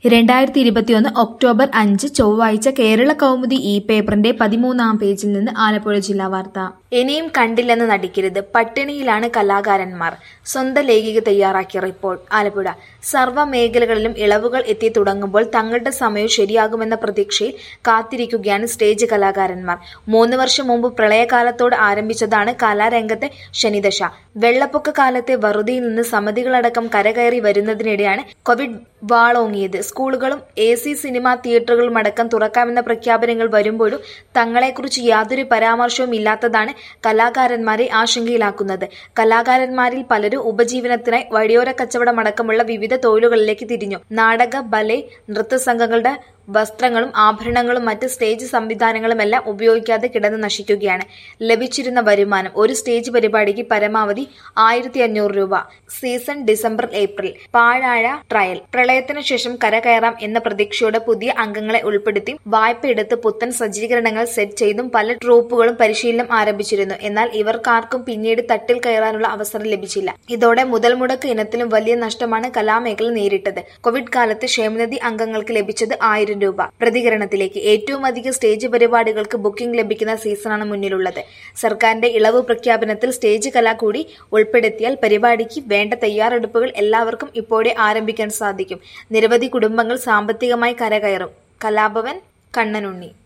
രണ്ടായിരത്തി ഇരുപത്തിയൊന്ന് ഒക്ടോബർ അഞ്ച് ചൊവ്വാഴ്ച കേരള കൗമുദി ഇ പേപ്പറിന്റെ പതിമൂന്നാം പേജിൽ നിന്ന് ആലപ്പുഴ ജില്ലാ വാർത്ത ഇനിയും കണ്ടില്ലെന്ന് നടിക്കരുത് പട്ടിണിയിലാണ് കലാകാരന്മാർ സ്വന്തം ലേഖിക തയ്യാറാക്കിയ റിപ്പോർട്ട് ആലപ്പുഴ സർവ്വ മേഖലകളിലും ഇളവുകൾ എത്തി തുടങ്ങുമ്പോൾ തങ്ങളുടെ സമയം ശരിയാകുമെന്ന പ്രതീക്ഷയിൽ കാത്തിരിക്കുകയാണ് സ്റ്റേജ് കലാകാരന്മാർ മൂന്ന് വർഷം മുമ്പ് പ്രളയകാലത്തോട് ആരംഭിച്ചതാണ് കലാരംഗത്തെ ശനിദശ വെള്ളപ്പൊക്ക കാലത്തെ വറുതിയിൽ നിന്ന് സമിതികളടക്കം കരകയറി വരുന്നതിനിടെയാണ് കോവിഡ് വാളോങ്ങിയത് സ്കൂളുകളും എ സി സിനിമാ തിയേറ്ററുകളും അടക്കം തുറക്കാമെന്ന പ്രഖ്യാപനങ്ങൾ വരുമ്പോഴും തങ്ങളെക്കുറിച്ച് യാതൊരു പരാമർശവും ഇല്ലാത്തതാണ് കലാകാരന്മാരെ ആശങ്കയിലാക്കുന്നത് കലാകാരന്മാരിൽ പലരും ഉപജീവനത്തിനായി വഴിയോര കച്ചവടമടക്കമുള്ള വിവിധ തൊഴിലുകളിലേക്ക് തിരിഞ്ഞു നാടക ബലെ നൃത്തസംഘങ്ങളുടെ വസ്ത്രങ്ങളും ആഭരണങ്ങളും മറ്റ് സ്റ്റേജ് സംവിധാനങ്ങളുമെല്ലാം ഉപയോഗിക്കാതെ കിടന്ന് നശിക്കുകയാണ് ലഭിച്ചിരുന്ന വരുമാനം ഒരു സ്റ്റേജ് പരിപാടിക്ക് പരമാവധി ആയിരത്തി അഞ്ഞൂറ് രൂപ സീസൺ ഡിസംബർ ഏപ്രിൽ പാഴാഴ ട്രയൽ പ്രളയത്തിനു ശേഷം കരകയറാം എന്ന പ്രതീക്ഷയോടെ പുതിയ അംഗങ്ങളെ ഉൾപ്പെടുത്തി വായ്പ എടുത്ത് പുത്തൻ സജ്ജീകരണങ്ങൾ സെറ്റ് ചെയ്തും പല ട്രൂപ്പുകളും പരിശീലനം ആരംഭിച്ചിരുന്നു എന്നാൽ ഇവർക്കാർക്കും പിന്നീട് തട്ടിൽ കയറാനുള്ള അവസരം ലഭിച്ചില്ല ഇതോടെ മുതൽ മുടക്ക് ഇനത്തിലും വലിയ നഷ്ടമാണ് കലാമേഖല നേരിട്ടത് കോവിഡ് കാലത്ത് ക്ഷേമനിധി അംഗങ്ങൾക്ക് ലഭിച്ചത് ആയിരം രൂപ പ്രതികരണത്തിലേക്ക് ഏറ്റവും അധികം സ്റ്റേജ് പരിപാടികൾക്ക് ബുക്കിംഗ് ലഭിക്കുന്ന സീസണാണ് മുന്നിലുള്ളത് സർക്കാരിന്റെ ഇളവ് പ്രഖ്യാപനത്തിൽ സ്റ്റേജ് കല കൂടി ഉൾപ്പെടുത്തിയാൽ പരിപാടിക്ക് വേണ്ട തയ്യാറെടുപ്പുകൾ എല്ലാവർക്കും ഇപ്പോഴേ ആരംഭിക്കാൻ സാധിക്കും നിരവധി കുടുംബങ്ങൾ സാമ്പത്തികമായി കരകയറും കലാഭവൻ കണ്ണനുണ്ണി